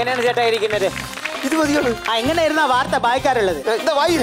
എങ്ങനെയാണ് ചേട്ടാ ഇരിക്കുന്നത് ഇത് മതിയാണ് ആ എങ്ങനെയായിരുന്നു ആ വാർത്ത വായിക്കാറുള്ളത് എന്താ വായിര്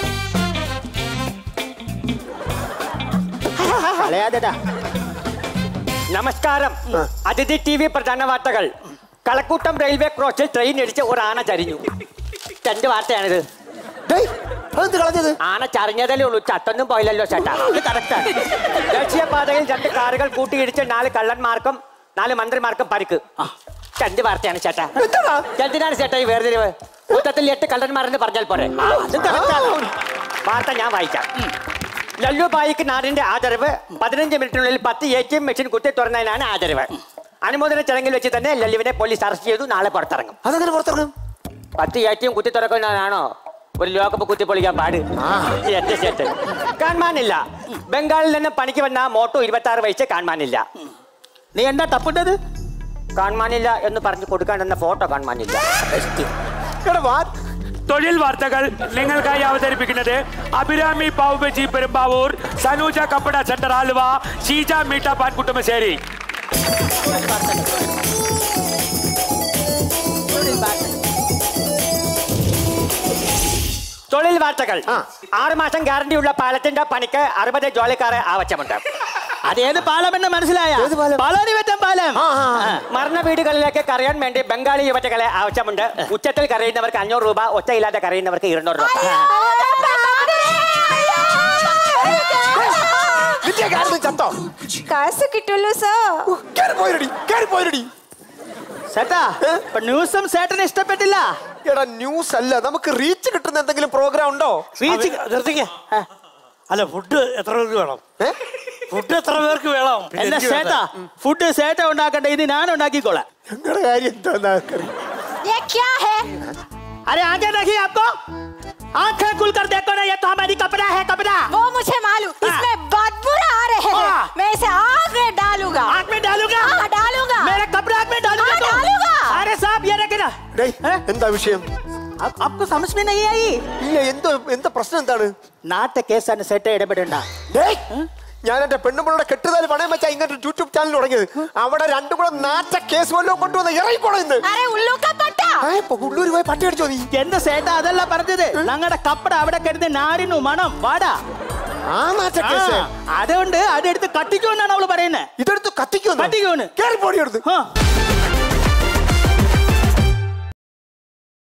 കളയാതെടാ നമസ്കാരം അതിഥി ടി വി പ്രധാന വാർത്തകൾ കളക്കൂട്ടം റെയിൽവേ ക്രോസിൽ ട്രെയിൻ ഇടിച്ച് ഒരു ആന ചരിഞ്ഞു രണ്ട് വാർത്തയാണിത് ഡേയ് അതെന്ത് കളഞ്ഞത് ആന ചറിഞ്ഞതല്ലേ ഉള്ളൂ ചത്തൊന്നും പോയില്ലല്ലോ ചേട്ടാ ഇത് കറക്റ്റാണ് ദേശീയപാതയിൽ രണ്ട് കാറുകൾ കൂട്ടിയിടിച്ച് നാല് കള്ളന്മാർക്കും നാല് മന്ത്രിമാർക്കും പരിക്ക് രണ്ട് വാർത്തയാണ് ചേട്ടാ എന്താടാ എന്തിനാണ് ചേട്ടാ ഈ വേർതിരിവ് കൂട്ടത്തിൽ എട്ട് കള്ളന്മാരെന്ന് പറഞ്ഞാൽ പോരെ അത് കറക്റ്റാണ് വാർത്ത ഞാൻ വായിക്കാം ലല്ലു ബായിക്ക് നാടിന്റെ ആദരവ് പതിനഞ്ച് മിനിറ്റിനുള്ളിൽ പത്ത് എ ടി എം മെഷീൻ കുത്തി തുറന്നതിനാണ് ആദരവ് അനുമോദന ചടങ്ങിൽ വെച്ച് തന്നെ ലല്ലുവിനെ പോലീസ് അറസ്റ്റ് ചെയ്തു നാളെ പുറത്തിറങ്ങും അതെങ്ങനെ പുറത്തിറങ്ങും പത്ത് എ ടി എം കുത്തി തുറക്കുന്നതാണോ ഒരു ലോകപ്പ് കുത്തി പൊളിക്കാൻ പാട് എന്റെ ചേട്ട് കാണാനില്ല ബംഗാളിൽ നിന്ന് പണിക്ക് വന്ന മോട്ടോ ഇരുപത്തി ആറ് വയസ്സ് കാണാനില്ല നീ എന്താ തപ്പിട്ടത് കാണാനില്ല എന്ന് പറഞ്ഞു കൊടുക്കാണ്ടെന്ന ഫോട്ടോ കാണാനില്ല എടാ വാ തൊഴിൽ വാർത്തകൾ നിങ്ങൾക്കായി അവതരിപ്പിക്കുന്നത് അഭിരാമി പാവുബജി പെരുമ്പാവൂർ സനൂജ കപ്പട സെന്റർ ആലുവ ഷീജ മീട്ട പാൻ കുട്ടുമശ്ശേരി തൊഴിൽ വാർത്തകൾ ആറ് മാസം ഗ്യാരണ്ടിയുള്ള പാലത്തിന്റെ പണിക്ക് അറുപത് ജോലിക്കാരെ ആവശ്യമുണ്ട് അതേത് പാലമെന്ന് മനസ്സിലായ ഏത് പാലം? പാലാരിവറ്റം പാലം ആ, ആ, ആ. മരണ വീടുകളിലേക്ക് കറിയാൻ വേണ്ടി ബംഗാളി യുവതികളെ ആവശ്യമുണ്ട് ഉച്ചത്തിൽ കരയുന്നവർക്ക് അഞ്ഞൂറ് രൂപ ഒച്ചയില്ലാതെ കരയുന്നവർക്ക് ഇരുന്നൂറ് രൂപ നിന്റെ കാരണം ചത്തോ കാശ് കിട്ടുള്ളൂ സർ കേറി പോയിരടി കേറി പോയിരടി ചേട്ടാ ഇപ്പൊ ന്യൂസും ചേട്ടന് ഇഷ്ടപ്പെട്ടില്ല എടാ ന്യൂസ് അല്ല നമുക്ക് റീച്ച് കിട്ടുന്ന എന്തെങ്കിലും പ്രോഗ്രാം ഉണ്ടോ റീച്ച് നിർത്തിക്കേ അല്ല ഫുഡ് എത്ര പേർക്ക് വേണം ഏ? ഫുഡ് എത്ര പേർക്ക് വേണം പിന്നെ എന്നെ എനിക്ക് ചേട്ടാ വേണ്ട. ഫുഡ് ചേട്ട ഉണ്ടാക്കട്ടെ ഇത് ഞാൻ ഉണ്ടാക്കിക്കോളാം ഞങ്ങളുടെ കാര്യം എന്താന്ന് ആർക്കറിയാം ये क्या है अरे आगे देखिए आपको आंखें खुलकर देखो ना ये तो हमारी कपड़ा है कपड़ा वो मुझे मालूम इसमें बदबू आ रहे हैं हाँ। मैं इसे आग में डालूंगा आग में डालूंगा हाँ, डालूंगा मेरे कपड़ा आग में डालूंगा हाँ, तो? डालूंगा। अरे साहब ये रखे ना ഡേയ് ഏ? എന്താ വിഷയം आप, आपको समझ में नहीं आई ഇല്ല എന്തോ എന്താ പ്രശ്നം എന്താണ് നാട്ടെ കേസാണ് സെറ്റ് ഇടപെടണ്ട ഡേയ് ഞാൻ എന്റെ പെണ്ണുമ്പോഴുടെ കെട്ടുതാല് പണയം വെച്ചാ ഇങ്ങനത്തെ യൂട്യൂബ് ചാനൽ തുടങ്ങിയത് അവിടെ രണ്ടും കൂടെ നാറ്റ കേസ് വല്ലതും കൊണ്ടുവന്ന് ഇറങ്ങിക്കോളാം ഇന്ന് अरे उल्लू का पट्टा ആ, ഇപ്പൊ ഉള്ളൂര് പോയി പട്ടി അടിച്ചോ നീ എന്റെ സേട്ട അതല്ല പറഞ്ഞത് ഞങ്ങളുടെ കപ്പട അവിടെ കരുതി നാടിനു മണം വാടാ ആ നാറ്റ കേസ് ആ, അതുകൊണ്ട് അതെടുത്ത് കത്തിക്കുമെന്നാണ് അവള് പറയുന്നത് ഇതെടുത്ത് കത്തിക്കുന്നു കത്തിക്കുമെന്ന് കേറി പോടി എടുത്ത് ആ